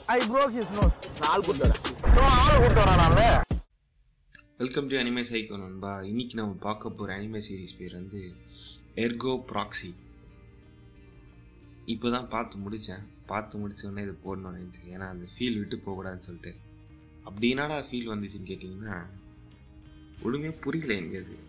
I broke his nose. நான் ஆள் கூட்டு வரேன் இவன் ஆள் கூட்டு வரானால வெல்கம் டு அனிமே சைக்கோ நண்பா இன்னைக்கு நம்ம பார்க்க போகிற அனிமே சீரிஸ் பேர் வந்து எர்கோ ப்ராக்ஸி இப்போ தான் பார்த்து முடித்தேன் பார்த்து முடிச்ச உடனே இது போடணும்னு நினச்சேன் ஏன்னா அந்த ஃபீல் விட்டு போகக்கூடாதுன்னு சொல்லிட்டு அப்படி என்னடா ஃபீல் வந்துச்சுன்னு கேட்டிங்கன்னா ஒழுங்கே புரியல எனக்கு அது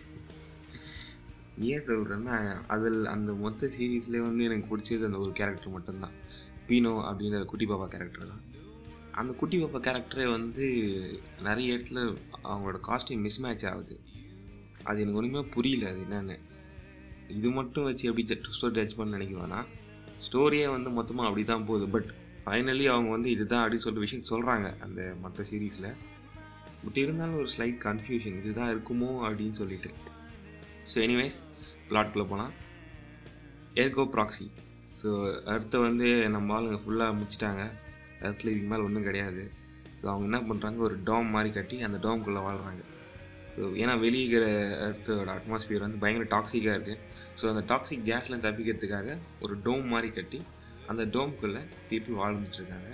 ஏன் சொல்கிறேன்னா அதில் அந்த மொத்த சீரீஸ்லேயே வந்து எனக்கு பிடிச்சது அந்த ஒரு கேரக்டர் மட்டும்தான் பீனோ அப்படின்ற குட்டி பாப்பா கேரக்டர் தான் அந்த குட்டி பாப்பா கேரக்டரே வந்து நிறைய இடத்துல அவங்களோட காஸ்டியூம் மிஸ் மேட்ச் ஆகுது அது எனக்கு ஒன்றுமே புரியல அது என்னென்னு இது மட்டும் வச்சு எப்படி ஸ்டோரி ஜட்ஜ் பண்ண நினைக்க வேணாம் ஸ்டோரியே வந்து மொத்தமாக அப்படி தான் போகுது பட் ஃபைனலி அவங்க வந்து இதுதான் அப்படின்னு சொல்லிட்டு விஷயம் சொல்கிறாங்க அந்த மற்ற சீரீஸில் பட் இருந்தாலும் ஒரு ஸ்லைட் கன்ஃபியூஷன் இதுதான் இருக்குமோ அப்படின்னு சொல்லிட்டு ஸோ எனிவேஸ் பிளாட்குள்ளே போனால் ஏர்கோ ப்ராக்ஸி ஸோ அடுத்த வந்து நம்ம ஆளுங்க ஃபுல்லாக முடிச்சிட்டாங்க இடத்துல இதுக்கு மேலே ஒன்றும் கிடையாது ஸோ அவங்க என்ன பண்ணுறாங்க ஒரு டோம் மாதிரி கட்டி அந்த டோம்குள்ளே வாழ்கிறாங்க ஸோ ஏன்னா வெளியே இருக்கிற எர்த்தோட அட்மாஸ்பியர் வந்து பயங்கர டாக்ஸிக்காக இருக்குது ஸோ அந்த டாக்ஸிக் கேஸ்லாம் தப்பிக்கிறதுக்காக ஒரு டோம் மாதிரி கட்டி அந்த டோம்குள்ளே பீப்புள் வாழ்ந்துட்டுருக்காங்க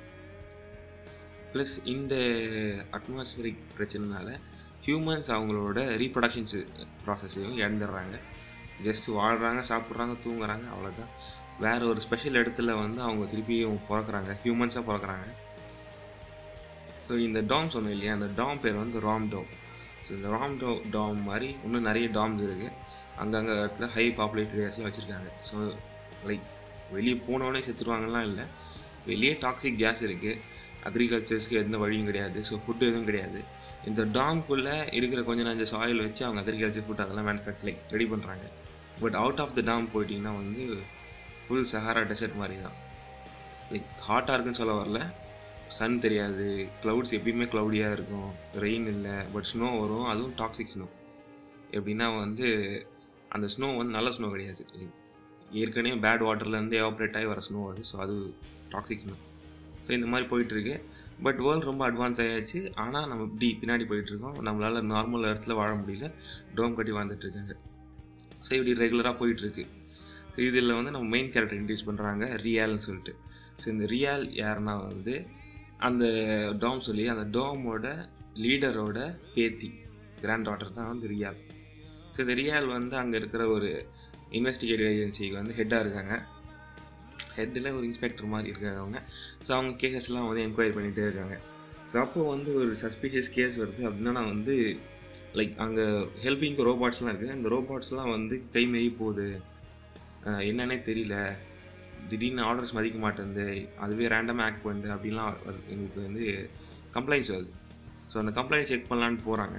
ப்ளஸ் இந்த அட்மாஸ்பியரிக் பிரச்சனைனால ஹியூமன்ஸ் அவங்களோட ரீப்ரொடக்ஷன்ஸ் ப்ராசஸையும் இழந்துடுறாங்க ஜஸ்ட் வாழ்கிறாங்க சாப்பிட்றாங்க தூங்குறாங்க அவ்வளோதான் வேறு ஒரு ஸ்பெஷல் இடத்துல வந்து அவங்க திருப்பியும் பிறக்கிறாங்க ஹியூமன்ஸாக பிறக்கிறாங்க ஸோ இந்த டாம் சொன்னோம் இல்லையா அந்த டாம் பேர் வந்து ராம் டோம் ஸோ இந்த ராம் டோ டாம் மாதிரி இன்னும் நிறைய டாம்ஸ் இருக்குது அங்கங்கே இடத்துல ஹை பாப்புலேட்டட் ஏரியாஸ்லாம் வச்சுருக்காங்க ஸோ லைக் வெளியே போனவொடனே செத்துருவாங்கலாம் இல்லை வெளியே டாக்ஸிக் கேஸ் இருக்குது அக்ரிகல்ச்சர்ஸ்க்கு எந்த வழியும் கிடையாது ஸோ ஃபுட்டு எதுவும் கிடையாது இந்த டாம்குள்ளே இருக்கிற கொஞ்சம் நஞ்ச சாயில் வச்சு அவங்க அக்ரிகல்ச்சர் ஃபுட் அதெல்லாம் மேனுஃபேக்சர் லைக் ரெடி பண்ணுறாங்க but out of the dome போயிட்டிங்கன்னா வந்து ஃபுல் சஹாரா டெசர்ட் மாதிரி தான் லைக் ஹாட்டாக இருக்குன்னு சொல்ல வரல சன் தெரியாது க்ளவுட்ஸ் எப்பயுமே க்ளவுடியாக இருக்கும் ரெயின் இல்லை பட் ஸ்னோ வரும் அதுவும் டாக்ஸிக் ஸ்னோ எப்படின்னா வந்து அந்த ஸ்னோ வந்து நல்ல ஸ்னோ கிடையாது லைக் ஏற்கனவே பேட் வாட்டர்லேருந்து எவாப்ரேட் ஆகி வர ஸ்னோ அது ஸோ அது டாக்ஸிக் ஸ்னோ ஸோ இந்த மாதிரி போயிட்டுருக்கு பட் வேர்ல்டு ரொம்ப அட்வான்ஸ் ஆகியாச்சு ஆனால் நம்ம இப்படி பின்னாடி போயிட்டுருக்கோம் நம்மளால் நார்மல் இடத்துல வாழ முடியல டோம் கட்டி வாழ்ந்துட்டுருக்காங்க ஸோ இப்படி ரெகுலராக போயிட்டுருக்கு ஸோ இதில் வந்து நம்ம மெயின் கேரக்டர் இன்ட்ரடியூஸ் பண்ணுறாங்க ரியால்னு சொல்லிட்டு ஸோ இந்த ரியால் யாருன்னா வந்து அந்த டோம் சொல்லி அந்த டோமோட லீடரோட பேத்தி கிராண்ட் டாட்டர் தான் வந்து ரியால் ஸோ இந்த ரியால் வந்து அங்கே இருக்கிற ஒரு இன்வெஸ்டிகேட்டிவ் ஏஜென்சிக்கு வந்து ஹெட்டாக இருக்காங்க ஹெட்டில் ஒரு இன்ஸ்பெக்டர் மாதிரி இருக்காங்க அவங்க ஸோ அவங்க கேசஸ்லாம் வந்து என்கொயரி பண்ணிகிட்டே இருக்காங்க ஸோ அப்போ வந்து ஒரு சஸ்பீஷியஸ் கேஸ் வருது அப்படின்னா வந்து லைக் அங்கே ஹெல்பிங்க்கு ரோபாட்ஸ்லாம் இருக்குது அந்த ரோபாட்ஸ்லாம் வந்து கை மீறி போகுது என்னன்னே தெரியல திடீர்னு ஆர்டர்ஸ் மதிக்க மாட்டேங்குது அதுவே ரேண்டமாக ஆக்ட் பண்ணுது அப்படின்லாம் எங்களுக்கு வந்து கம்ப்ளைண்ட்ஸ் வருது ஸோ அந்த கம்ப்ளைண்ட் செக் பண்ணலான்னு போகிறாங்க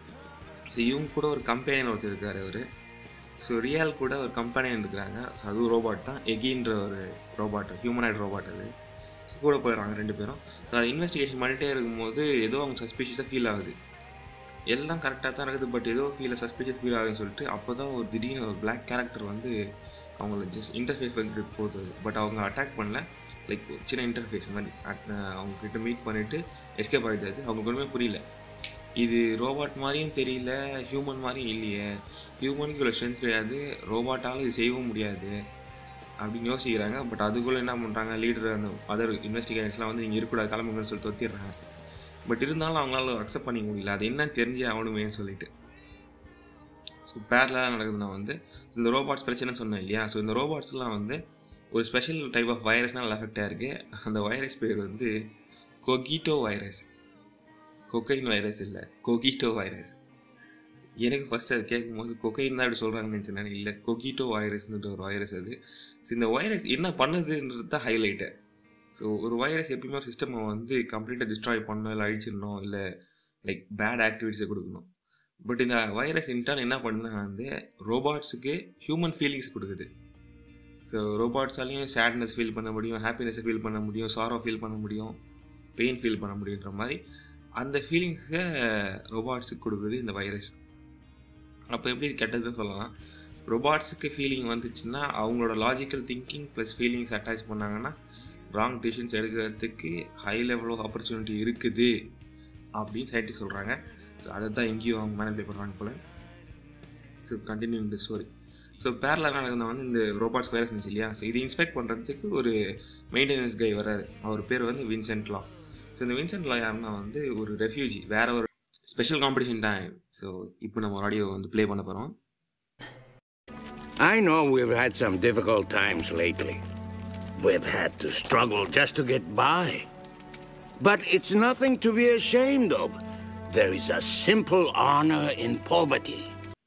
ஸோ இவங்க கூட ஒரு கம்பெனியில் ஒருத்தர் இருக்கார் அவர் ஸோ ரியால் கூட ஒரு கம்பெனியன் இருக்கிறாங்க ஸோ அதுவும் ரோபாட் தான் எகின்ற ஒரு ரோபாட் ஹியூமனாய்டு ரோபாட் அது ஸோ கூட போயிடுறாங்க ரெண்டு பேரும் ஸோ அதை இன்வெஸ்டிகேஷன் பண்ணிகிட்டே இருக்கும்போது ஏதோ அவங்க சஸ்பீஷியஸாக ஃபீல் ஆகுது எல்லாம் கரெக்டாக தான் இருக்குது பட் ஏதோ ஃபீல் சஸ்பீஷியஸ் ஃபீல் ஆகுதுன்னு சொல்லிட்டு அப்போ தான் ஒரு திடீர்னு ஒரு பிளாக் கேரக்டர் வந்து அவங்கள ஜஸ்ட் இன்டர்ஃபேஸ் பண்ணிட்டு போகுது பட் அவங்க அட்டாக் பண்ணல லைக் சின்ன இன்டர்ஃபேஸ் மாதிரி அவங்கக்கிட்ட மீட் பண்ணிவிட்டு எஸ்கேப் ஆகிட்டாது அவங்களுக்கு ஒன்றுமே புரியல இது ரோபாட் மாதிரியும் தெரியல ஹியூமன் மாதிரியும் இல்லையே ஹியூமனுக்கு இவ்வளோ ஸ்ட்ரென்த் கிடையாது ரோபாட்டால் இது செய்யவும் முடியாது அப்படின்னு யோசிக்கிறாங்க பட் அதுக்குள்ளே என்ன பண்ணுறாங்க லீடர் அந்த அதர் இன்வெஸ்டிகேஷன்ஸ்லாம் வந்து நீங்கள் இருக்கக்கூடாது கிளம்புங்கன்னு சொல்லிட்டு ஒத்திடுறாங்க பட் இருந்தாலும் அவங்களால அக்செப்ட் பண்ணிக்க முடியல அது என்ன தெரிஞ்சு ஆகணுமேன்னு சொல்லிட்டு ஸோ பேரலாக நடக்குதுன்னா வந்து இந்த ரோபாட்ஸ் பிரச்சனைன்னு சொன்னேன் இல்லையா ஸோ இந்த ரோபாட்ஸ்லாம் வந்து ஒரு ஸ்பெஷல் டைப் ஆஃப் வைரஸ்னால் அஃபெக்ட் ஆகிருக்கு அந்த வைரஸ் பேர் வந்து கொகிட்டோ வைரஸ் கொக்கைன் வைரஸ் இல்லை கொகிட்டோ வைரஸ் எனக்கு ஃபஸ்ட் அது கேட்கும்போது கொக்கைன் தான் அப்படி சொல்கிறாங்கன்னு நினச்சேன் இல்லை கொகிட்டோ வைரஸ்ன்ற ஒரு வைரஸ் அது ஸோ இந்த வைரஸ் என்ன பண்ணுதுன்றது தான் ஹைலைட்டு ஸோ ஒரு வைரஸ் எப்பயுமே சிஸ்டமை வந்து கம்ப்ளீட்டாக டிஸ்ட்ராய் பண்ணணும் இல்லை அழிச்சிடணும் இல்லை லைக் பேட் ஆக்டிவிட்டிஸை கொடுக்கணும் பட் இந்த வைரஸ் இன்டர்ன் என்ன பண்ணுன்னா வந்து ரோபாட்ஸுக்கு ஹியூமன் ஃபீலிங்ஸ் கொடுக்குது ஸோ ரோபாட்ஸாலையும் சேட்னஸ் ஃபீல் பண்ண முடியும் ஹாப்பினஸை ஃபீல் பண்ண முடியும் சாரோ ஃபீல் பண்ண முடியும் பெயின் ஃபீல் பண்ண முடியுன்ற மாதிரி அந்த ஃபீலிங்ஸை ரோபாட்ஸுக்கு கொடுக்குது இந்த வைரஸ் அப்போ எப்படி கெட்டதுன்னு சொல்லலாம் ரொபாட்ஸுக்கு ஃபீலிங் வந்துச்சுன்னா அவங்களோட logical thinking plus feelings attach பண்ணாங்கன்னா ராங் டிசிஷன்ஸ் எடுக்கிறதுக்கு ஹை லெவல் ஆஃப் ஆப்பர்ச்சுனிட்டி இருக்குது அப்படின்னு சைட்டிஸ்ட் சொல்கிறாங்க அதை தான் எங்கேயும் அவங்க மேனிப்ளே பண்ணுறாங்க போல் ஸோ கண்டினியூ இந்த ஸ்டோரி ஸோ பேரலாக நடந்தது வந்து இந்த ரோபாட்ஸ் வைரஸ் இருந்துச்சு இல்லையா ஸோ இது இன்ஸ்பெக்ட் பண்ணுறதுக்கு ஒரு மெயின்டெனன்ஸ் கை வராரு அவர் பேர் வந்து வின்சென்ட் லா ஸோ இந்த வின்சென்ட் லா யாருன்னா வந்து ஒரு ரெஃப்யூஜி வேற ஒரு ஸ்பெஷல் காம்படிஷன் டைம் ஸோ இப்போ நம்ம ஒரு ஆடியோ வந்து ப்ளே பண்ண போகிறோம் I know we've had some difficult times lately. We've had to struggle just to get by. But it's nothing to be ashamed of. There is a simple honor in poverty.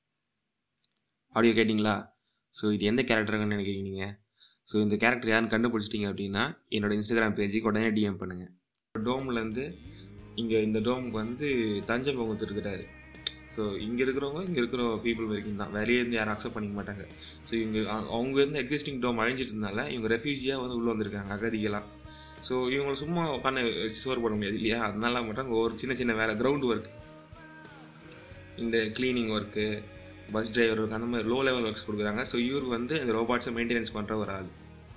Audio கேட்டிங்களா so இது எந்த கேரக்டருங்கன்னு நினைக்கிறீங்க நீங்கள் so இந்த character யாருன்னு கண்டுபிடிச்சிட்டிங்க அப்படின்னா என்னோட Instagram பேஜுக்கு உடனே டிஎம் பண்ணுங்கள் டோம்லேருந்து இங்கே இந்த டோமுக்கு வந்து தஞ்சை பொங்கத்து இருக்கிறாரு ஸோ இங்கே இருக்கிறவங்க இங்கே இருக்கிற பீப்புள் வரைக்கும் தான் வெளியேருந்து யாரும் அக்செப்ட் பண்ணிக்க மாட்டாங்க ஸோ இவங்க அ- அவங்க இருந்து எக்ஸிஸ்டிங் டோம் அழிஞ்சிட்டு இருந்தால இவங்க ரெஃப்யூஜியாக வந்து உள்ளே வந்திருக்காங்க அகதிகளாக ஸோ இவங்களை சும்மா உட்காந்து சோறு போட முடியாது இல்லையா அதனால மட்டும் ஒரு சின்ன சின்ன வேலை கிரவுண்ட் ஒர்க் இந்த cleaning work bus driver work அந்த மாதிரி லோ லெவல் ஒர்க்ஸ் கொடுக்குறாங்க ஸோ இவர் வந்து இந்த ரோபாட்ஸை மெயின்டெனன்ஸ் பண்ணுற ஒரு ஆள்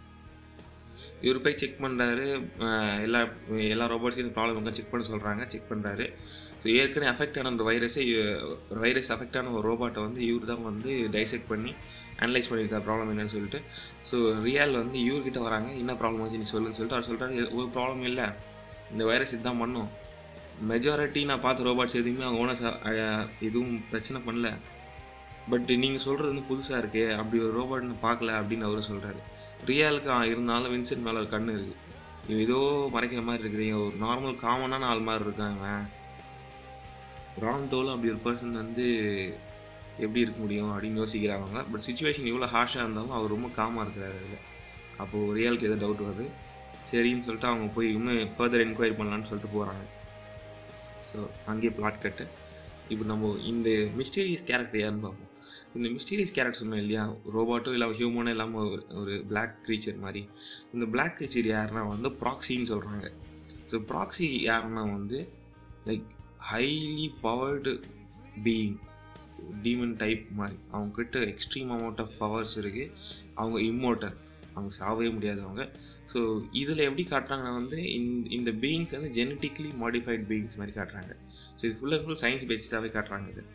இவர் போய் செக் பண்ணுறாரு எல்லா எல்லா ரோபோட்ஸையும் ப்ராப்ளம் இருக்கா செக் பண்ண சொல்கிறாங்க செக் பண்ணுறாரு ஸோ ஏற்கனவே அஃபெக்ட் ஆன அந்த வைரஸை வைரஸ் அஃபெக்ட் ஆன ஒரு ரோபாட்டை வந்து இவர் தான் வந்து டைசெக்ட் பண்ணி அனலைஸ் பண்ணியிருக்காரு ப்ராப்ளம் என்னன்னு சொல்லிட்டு ஸோ ரியல் வந்து இவர்கிட்ட வராங்க என்ன ப்ராப்ளம் ஆச்சு நீ சொல்லுன்னு சொல்லிட்டு அவர் சொல்கிறாரு ஒரு ப்ராப்ளம் இல்லை இந்த வைரஸ் இதுதான் பண்ணும் மெஜாரிட்டி நான் பார்த்த ரோபாட்ஸ் எதுவுமே அவங்க ஓனர்ஸ் எதுவும் பிரச்சனை பண்ணல பட் நீங்கள் சொல்கிறது வந்து புதுசாக இருக்கே அப்படி ஒரு ரோபோட் நான் பார்க்கல அப்படின்னு அவரு சொல்கிறாரு ரியாலுக்கு இருந்தாலும் வின்சென்ட் மேலே ஒரு கண்ணு இருக்குது இவன் ஏதோ மறைக்கிற மாதிரி இருக்குது இவன் ஒரு நார்மல் காமனான ஆள் மாதிரி இருக்கான் இவன் ராம்டோவில் அப்படி ஒரு பர்சன் வந்து எப்படி இருக்க முடியும் அப்படின்னு யோசிக்கிறாங்க பட் சுச்சுவேஷன் இவ்வளோ ஹாஷாக இருந்தாலும் அவர் ரொம்ப காமாக இருக்கிறாரு அதில் அப்போது ரியாலுக்கு ஏதோ டவுட் வருது சரின்னு சொல்லிட்டு அவங்க போய் இன்னும் ஃபர்தர் என்கொயரி பண்ணலான்னு சொல்லிட்டு போகிறாங்க ஸோ அங்கேயே பிளாட் கட்டு இப்போ நம்ம இந்த மிஸ்டீரியஸ் கேரக்டர் யாருன்னு பார்ப்போம் இந்த மிஸ்டீரியஸ் கேரக்டர் சொன்னோம் இல்லையா ரோபாட்டோ இல்லை ஹியூமனோ இல்லாமல் ஒரு ஒரு பிளாக் க்ரீச்சர் மாதிரி இந்த பிளாக் க்ரீச்சர் யாருன்னா வந்து ப்ராக்சின்னு சொல்கிறாங்க ஸோ ப்ராக்சி யாருன்னா வந்து like highly powered being demon type மாதிரி அவங்கக்கிட்ட எக்ஸ்ட்ரீம் அமௌண்ட் ஆஃப் பவர்ஸ் இருக்குது அவங்க இம்மோட்டல் அவங்க சாவவே முடியாதவங்க ஸோ இதில் எப்படி காட்டுறாங்கன்னா வந்து இந்த இந்த பீயிங்ஸ் வந்து ஜெனட்டிக்லி மாடிஃபைட் பீயிங்ஸ் மாதிரி காட்டுறாங்க ஸோ இது ஃபுல் அண்ட் ஃபுல் சயின்ஸ் பேஸ்டாகவே காட்டுறாங்க இது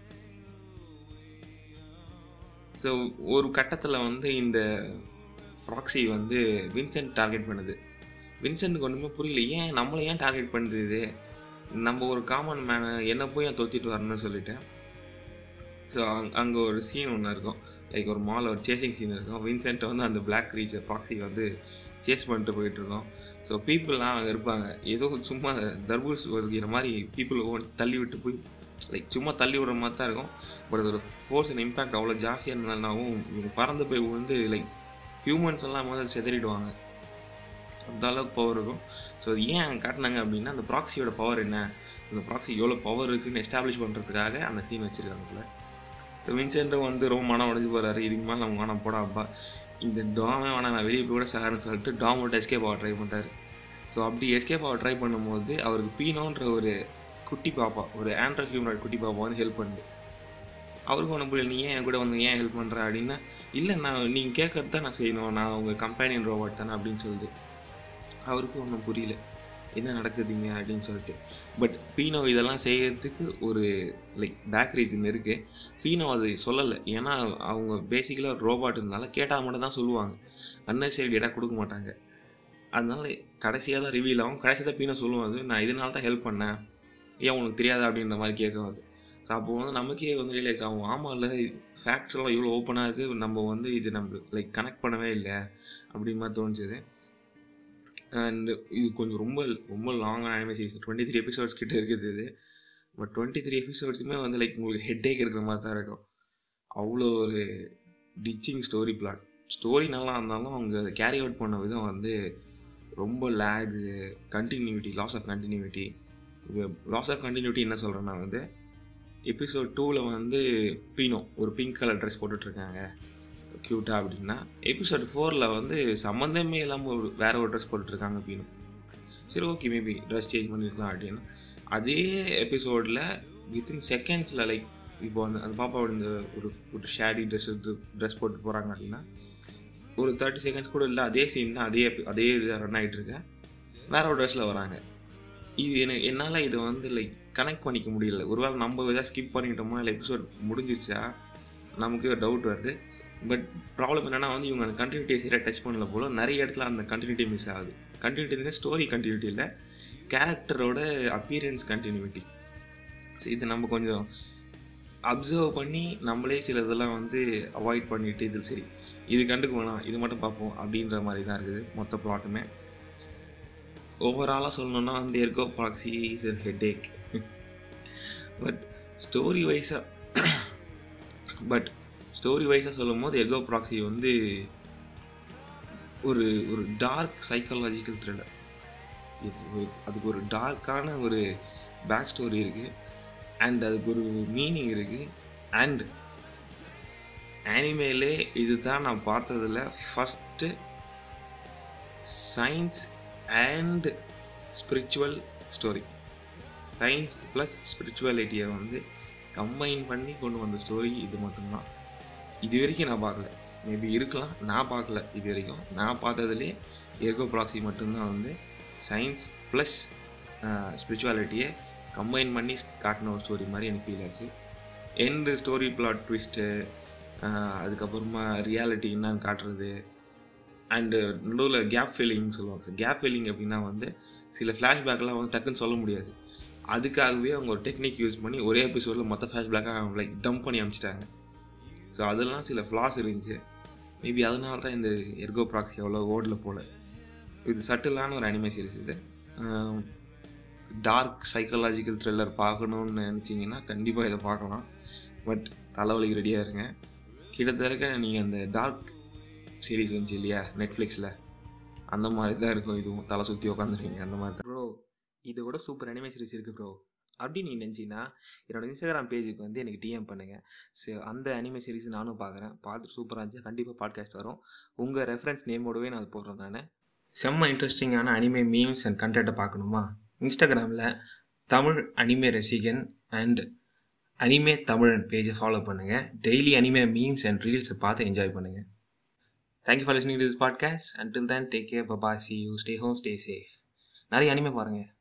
ஸோ ஒரு கட்டத்தில் வந்து இந்த ப்ராக்ஸி வந்து வின்சென்ட் டார்கெட் பண்ணுது வின்சென்ட்டுக்கு ஒன்றுமே புரியல ஏன் நம்மளை ஏன் டார்கெட் பண்ணுறது நம்ம ஒரு காமன் மேனை என்ன போய் ஏன் தொத்திட்டு வரணும்னு சொல்லிட்டேன் ஸோ அங் அங்கே ஒரு சீன் ஒன்று இருக்கும் லைக் ஒரு மால் ஒரு சேசிங் சீன் இருக்கும் வின்சென்ட்டை வந்து அந்த பிளாக் க்ரீச்சர் ப்ராக்ஸி வந்து சேஸ் பண்ணிட்டு போயிட்டு இருக்கோம் ஸோ பீப்புளெலாம் அங்கே இருப்பாங்க ஏதோ சும்மா தர்பூஸ் வருகிற மாதிரி பீப்புள் தள்ளி விட்டு போய் லைக் சும்மா தள்ளி விடுற மாதிரி தான் இருக்கும் பட் அதோட ஃபோர்ஸ் அண்ட் இம்பேக்ட் அவ்வளோ ஜாஸ்தியாக இருந்தாலும் இவங்க பறந்து போய் விழுந்து லைக் ஹியூமன்ஸ் எல்லாம் முதல்ல செதறிடுவாங்க அந்த அளவுக்கு பவர் இருக்கும் ஸோ ஏன் அங்கே காட்டினாங்க அப்படின்னா அந்த ப்ராக்ஸியோட பவர் என்ன அந்த ப்ராக்ஸி எவ்வளோ பவர் இருக்குன்னு எஸ்டாப்ளிஷ் பண்ணுறதுக்காக அந்த சீன் வச்சுருக்காங்க ஸோ வின்சென்ட்டும் வந்து ரொம்ப மனம் உடஞ்சி போகிறாரு இதுக்கு மேலே நம்ம வேணாம் போடாப்பா இந்த டாமே வேணாம் நான் வெளியே போய் கூட சார்னு சொல்லிட்டு டாமோட எஸ்கேப் ஆக ட்ரை பண்ணுறாரு ஸோ அப்படி எஸ்கேப் ஆக ட்ரை பண்ணும்போது அவருக்கு பீனோன்ற ஒரு குட்டி பாப்பா ஒரு ஆண்ட்ராய்ட் ஹியூமனாய்ட் குட்டி பாப்பா வந்து ஹெல்ப் பண்ணுது அவருக்கு ஒன்றும் புரியல நீ ஏன் என் கூட வந்து ஏன் ஹெல்ப் பண்ணுற அப்படின்னா இல்லை நான் நீங்கள் கேட்கறது தான் நான் செய்யணும் நான் உங்கள் கம்பேனியன் ரோபோட் தானே அப்படின்னு சொல்லுது அவருக்கும் ஒன்றும் புரியல என்ன நடக்குதுங்க அப்படின்னு சொல்லிட்டு பட் பீனோ இதெல்லாம் செய்யறதுக்கு ஒரு லைக் பேக் ரீசன் இருக்குது பீனோ அது சொல்லலை ஏன்னா அவங்க பேசிக்கலாக ரோபாட் இருந்தால கேட்டால் மட்டும் தான் சொல்லுவாங்க அன்னெசரி டேட்டா கொடுக்க மாட்டாங்க அதனால கடைசியாக தான் ரிவீல் ஆகும் கடைசியாக தான் பீனோ சொல்லுவாங்க அது நான் இதனால தான் ஹெல்ப் பண்ணேன் ஏன் உனக்கு தெரியாதா அப்படின்ற மாதிரி கேட்கும் அது ஸோ அப்போ வந்து நமக்கே வந்து ரியலைஸ் ஆகும் ஆமாம் இல்லை ஃபேக்ட்ஸ் எல்லாம் இவ்வளோ ஓப்பனாக இருக்குது நம்ம வந்து இது நம்ம லைக் கனெக்ட் பண்ணவே இல்லை அப்படின்ற மாதிரி தோணுச்சுது அண்ட் இது கொஞ்சம் ரொம்ப ரொம்ப லாங்கான anime series twenty three episodes கிட்ட இருக்குது இது பட் டுவெண்ட்டி த்ரீ எபிசோட்ஸுமே வந்து லைக் உங்களுக்கு ஹெட் ஏக் இருக்கிற மாதிரி தான் இருக்கும் அவ்வளோ ஒரு டிச்சிங் ஸ்டோரி பிளாட் ஸ்டோரி நல்லா இருந்தாலும் அவங்க கேரி அவுட் பண்ண விதம் வந்து ரொம்ப lags continuity loss of continuity இது லாஸ் ஆஃப் கண்டினியூட்டி என்ன சொல்கிறேன்னா வந்து எபிசோட் டூவில் வந்து பீனோ ஒரு பிங்க் கலர் ட்ரெஸ் போட்டுட்ருக்காங்க க்யூட்டா அப்படின்னா எபிசோட் ஃபோரில் வந்து சம்மந்தமே இல்லாமல் ஒரு வேற ஒரு ட்ரெஸ் போட்டுட்ருக்காங்க பீனோ சரி ஓகே மேபி ட்ரெஸ் சேஞ்ச் பண்ணியிருக்கலாம் அப்படின்னு அதே எபிசோடில் வித்தின் செகண்ட்ஸில் லைக் இப்போ அந்த அந்த பாப்பாவோட இந்த ஒரு ஒரு ஷேடி ட்ரெஸ் எடுத்து ட்ரெஸ் போட்டு போகிறாங்க அப்படின்னா ஒரு தேர்ட்டி செகண்ட்ஸ் கூட இல்லை அதே சீன் தான் அதே epi- அதே இது ரன் ஆகிட்டு இருக்கு வேற ஒரு ட்ரெஸ்ஸில் வராங்க இது எனக்கு என்னால் இதை வந்து லைக் கனெக்ட் பண்ணிக்க முடியல ஒருவேளை நம்ம எதாவது ஸ்கிப் பண்ணிட்டோமா இல்லை எபிசோட் முடிஞ்சிருச்சா நமக்கு ஒரு டவுட் வருது பட் ப்ராப்ளம் என்னென்னா வந்து இவங்க அந்த கண்டினியூட்டியை சரியாக டச் பண்ணல போல நிறைய இடத்துல அந்த கண்டினியூட்டி மிஸ் ஆகுது கண்டினியூட்டி ஸ்டோரி கண்டினியூட்டி இல்லை கேரக்டரோட அப்பியரன்ஸ் கண்டினியூட்டி ஸோ இது நம்ம கொஞ்சம் அப்சர்வ் பண்ணி நம்மளே சில இதெல்லாம் வந்து அவாய்ட் பண்ணிட்டு இது சரி இது கண்டுக்க வேணாம் இது மட்டும் பார்ப்போம் அப்படின்ற மாதிரி தான் இருக்குது மொத்த ப்ளாட்டுமே ஓவராலாக சொல்லணுன்னா வந்து Ergo Proxy is a headache but story வைஸாக பட் ஸ்டோரி வைஸாக சொல்லும் போது எர்கோ ப்ராக்சி வந்து ஒரு ஒரு டார்க் சைக்காலஜிக்கல் த்ரில்லர் இது ஒரு அதுக்கு ஒரு டார்க்கான ஒரு பேக் ஸ்டோரி இருக்குது அண்ட் அதுக்கு ஒரு மீனிங் இருக்குது அண்ட் ஆனிமேலே இது தான் நான் பார்த்ததில் first science and spiritual story science plus ஸ்பிரிச்சுவாலிட்டியை வந்து கம்பைன் பண்ணி கொண்டு வந்த ஸ்டோரி இது மட்டும்தான் இது வரைக்கும் நான் பார்க்கல மேபி இருக்கலாம் நான் பார்க்கல இது வரைக்கும் நான் பார்த்ததுலே எர்கோ ப்ராக்சி மட்டும்தான் வந்து சயின்ஸ் ப்ளஸ் ஸ்பிரிச்சுவாலிட்டியை கம்பைன் பண்ணி காட்டின ஒரு ஸ்டோரி மாதிரி எனக்கு ஃபீல் ஆச்சு எண்டு ஸ்டோரி பிளாட் ட்விஸ்ட்டு அதுக்கப்புறமா ரியாலிட்டி என்னன்னு காட்டுறது அண்டு நடுவில் கேப் ஃபில்லிங் சொல்லுவாங்க கேப் ஃபில்லிங் அப்படின்னா வந்து சில ஃப்ளாஷ்பேக்லாம் வந்து டக்குன்னு சொல்ல முடியாது அதுக்காகவே அவங்க ஒரு டெக்னிக் யூஸ் பண்ணி ஒரே எபிசோடில் மொத்த ஃப்ளாஷ்பேக்காக லைக் டம்ப் பண்ணி அனுப்பிச்சிட்டாங்க ஸோ அதெல்லாம் சில ஃப்ளாஸ் இருந்துச்சு மேபி அதனால தான் இந்த எர்கோ ப்ராக்சி அவ்வளோ ஓடில் போல இது சட்டிலான ஒரு அனிமே சீரிஸ் இது டார்க் சைக்காலஜிக்கல் த்ரில்லர் பார்க்கணுன்னு நினச்சிங்கன்னா கண்டிப்பாக இதை பார்க்கலாம் பட் தலைவலிக்கு ரெடியாக இருங்க கிட்டத்தட்ட நீங்கள் அந்த டார்க் சீரிஸ் வந்துச்சு இல்லையா நெட்ஃப்ளிக்ஸில் அந்த மாதிரி தான் இருக்கும் இதுவும் தலை சுற்றி உட்காந்துருவீங்க அந்த மாதிரி தான் ப்ரோ இது கூட சூப்பர் அனிமே சீரிஸ் இருக்குது ப்ரோ அப்படி நீ நினச்சிங்கன்னா என்னோட இன்ஸ்டாகிராம் பேஜுக்கு வந்து எனக்கு டிஎம் பண்ணுங்கள் ஸோ அந்த அனிமே சீரிஸ் நானும் பார்க்குறேன் பார்த்து சூப்பராக இருந்துச்சு கண்டிப்பாக பாட்காஸ்ட் வரும் உங்கள் ரெஃபரன்ஸ் நேமோடவே நான் அது போடுறேன் நான் செம்ம இன்ட்ரெஸ்டிங்கான அனிமே மீம்ஸ் அண்ட் கண்டென்ட்டை பார்க்கணுமா இன்ஸ்டாகிராமில் தமிழ் அனிமே ரசிகன் அண்ட் அனிமே தமிழன் பேஜை ஃபாலோ பண்ணுங்கள் டெய்லி அனிமே மீம்ஸ் அண்ட் ரீல்ஸை பார்த்து என்ஜாய் பண்ணுங்கள் thank you for listening to this podcast until then take care பபா see you stay home stay safe நிறைய அனிமே பாருங்கள்